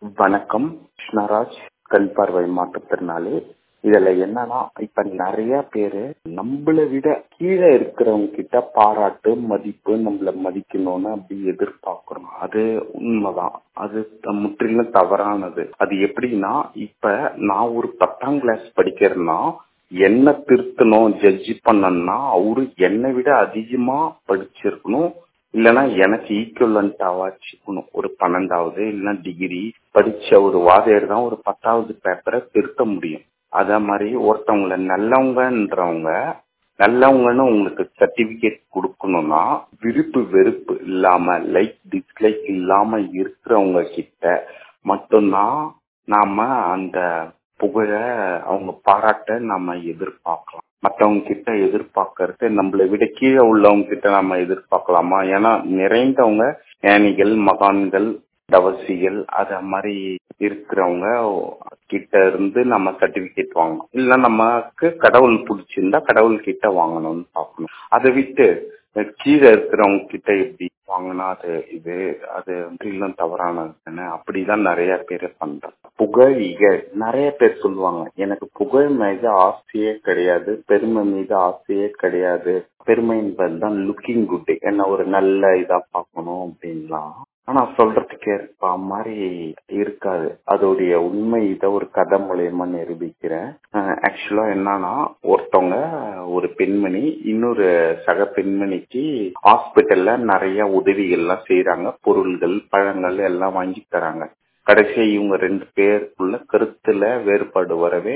வணக்கம் கிருஷ்ணராஜ் கண் பார்வை மாற்றுத்திறனாளி இதுல என்னன்னா இப்ப நிறைய பேரு நம்மளை விட கீழே இருக்கிறவங்க கிட்ட பாராட்டு மதிப்பு நம்மள மதிக்கணும்னு அப்படி எதிர்பார்க்கிறோம் அது உண்மைதான் அது முற்றிலும் தவறானது அது எப்படின்னா இப்ப நான் ஒரு பத்தாம் கிளாஸ் படிக்கிறேன்னா என்ன திருத்தணும் ஜட்ஜ் பண்ணணும்னா அவரு என்னை விட அதிகமா படிச்சிருக்கணும் இல்லைன்னா எனக்கு ஈக்குவலண்டாவாச்சுக்கணும் ஒரு பன்னெண்டாவது இல்லைன்னா டிகிரி படிச்ச ஒரு வாதையர் தான் ஒரு பத்தாவது பேப்பரை திருத்த முடியும் அதே மாதிரி ஒருத்தவங்கள நல்லவங்கன்றவங்க நல்லவங்கன்னு உங்களுக்கு சர்டிபிகேட் கொடுக்கணும்னா விருப்பு வெறுப்பு இல்லாம லைக் டிஸ்லைக் இல்லாம இருக்கிறவங்க கிட்ட மட்டும்தான் நாம அந்த புகழ அவங்க பாராட்ட நாம எதிர்பார்க்கலாம் மற்றவங்க கிட்ட எதிர்பார்க்கறது நம்மளை விட கீழே உள்ளவங்க கிட்ட நம்ம எதிர்பார்க்கலாமா ஏன்னா நிறைந்தவங்க ஞானிகள் மகான்கள் தவசிகள் அத மாதிரி இருக்கிறவங்க கிட்ட இருந்து நம்ம சர்டிபிகேட் வாங்கணும் இல்ல நமக்கு கடவுள் பிடிச்சிருந்தா கடவுள் கிட்ட வாங்கணும்னு பார்க்கணும் அதை விட்டு கீழே இருக்கிறவங்க கிட்ட எப்படி வாங்கினா அது இது அது வந்து இன்னும் தவறானது அப்படிதான் நிறைய பேர் பண்றாங்க புகழ் இகழ் நிறைய பேர் சொல்லுவாங்க எனக்கு புகழ் மீது ஆசையே கிடையாது பெருமை மீது ஆசையே கிடையாது பெருமை என்பதுதான் லுக்கிங் குட் என்ன ஒரு நல்ல இதா பார்க்கணும் அப்படின்லாம் ஆனா சொல்றதுக்கு ஏற்ப மாதிரி இருக்காது அதோடைய உண்மை இதை ஒரு கதை மூலியமா நிரூபிக்கிறேன் ஆக்சுவலா என்னன்னா ஒருத்தவங்க ஒரு பெண்மணி இன்னொரு சக பெண்மணிக்கு ஹாஸ்பிட்டல்ல நிறைய உதவிகள்லாம் செய்யறாங்க பொருள்கள் பழங்கள் எல்லாம் வாங்கி தராங்க கடைசியா இவங்க ரெண்டு பேருக்குள்ள கருத்துல வேறுபாடு வரவே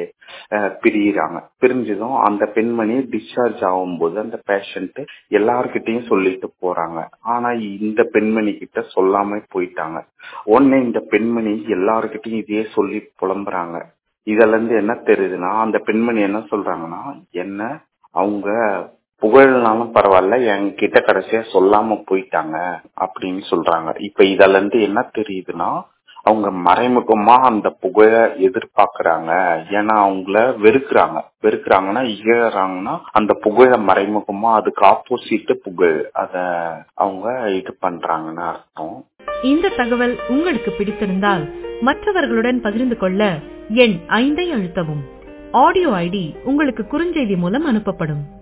பிரியிறாங்க பிரிஞ்சதும் அந்த பெண்மணி டிஸ்சார்ஜ் ஆகும்போது அந்த பேஷண்ட் எல்லார்கிட்டையும் சொல்லிட்டு போறாங்க ஆனா இந்த பெண்மணி கிட்ட சொல்லாம போயிட்டாங்க உடனே இந்த பெண்மணி எல்லார்கிட்டையும் இதே சொல்லி புலம்புறாங்க இதுல இருந்து என்ன தெரியுதுன்னா அந்த பெண்மணி என்ன சொல்றாங்கன்னா என்ன அவங்க புகழ்னாலும் பரவாயில்ல என்கிட்ட கடைசியா சொல்லாம போயிட்டாங்க அப்படின்னு சொல்றாங்க இப்ப இதுல இருந்து என்ன தெரியுதுன்னா அவங்க மறைமுகமா அந்த புகழ எதிர்பார்க்கறாங்க ஏன்னா அவங்கள வெறுக்கிறாங்க வெறுக்கிறாங்கன்னா இகழறாங்கன்னா அந்த புகழ மறைமுகமா அதுக்கு ஆப்போசிட் புகழ் அத அவங்க இது பண்றாங்கன்னு அர்த்தம் இந்த தகவல் உங்களுக்கு பிடித்திருந்தால் மற்றவர்களுடன் பகிர்ந்து கொள்ள எண் ஐந்தை அழுத்தவும் ஆடியோ ஐடி உங்களுக்கு குறுஞ்செய்தி மூலம் அனுப்பப்படும்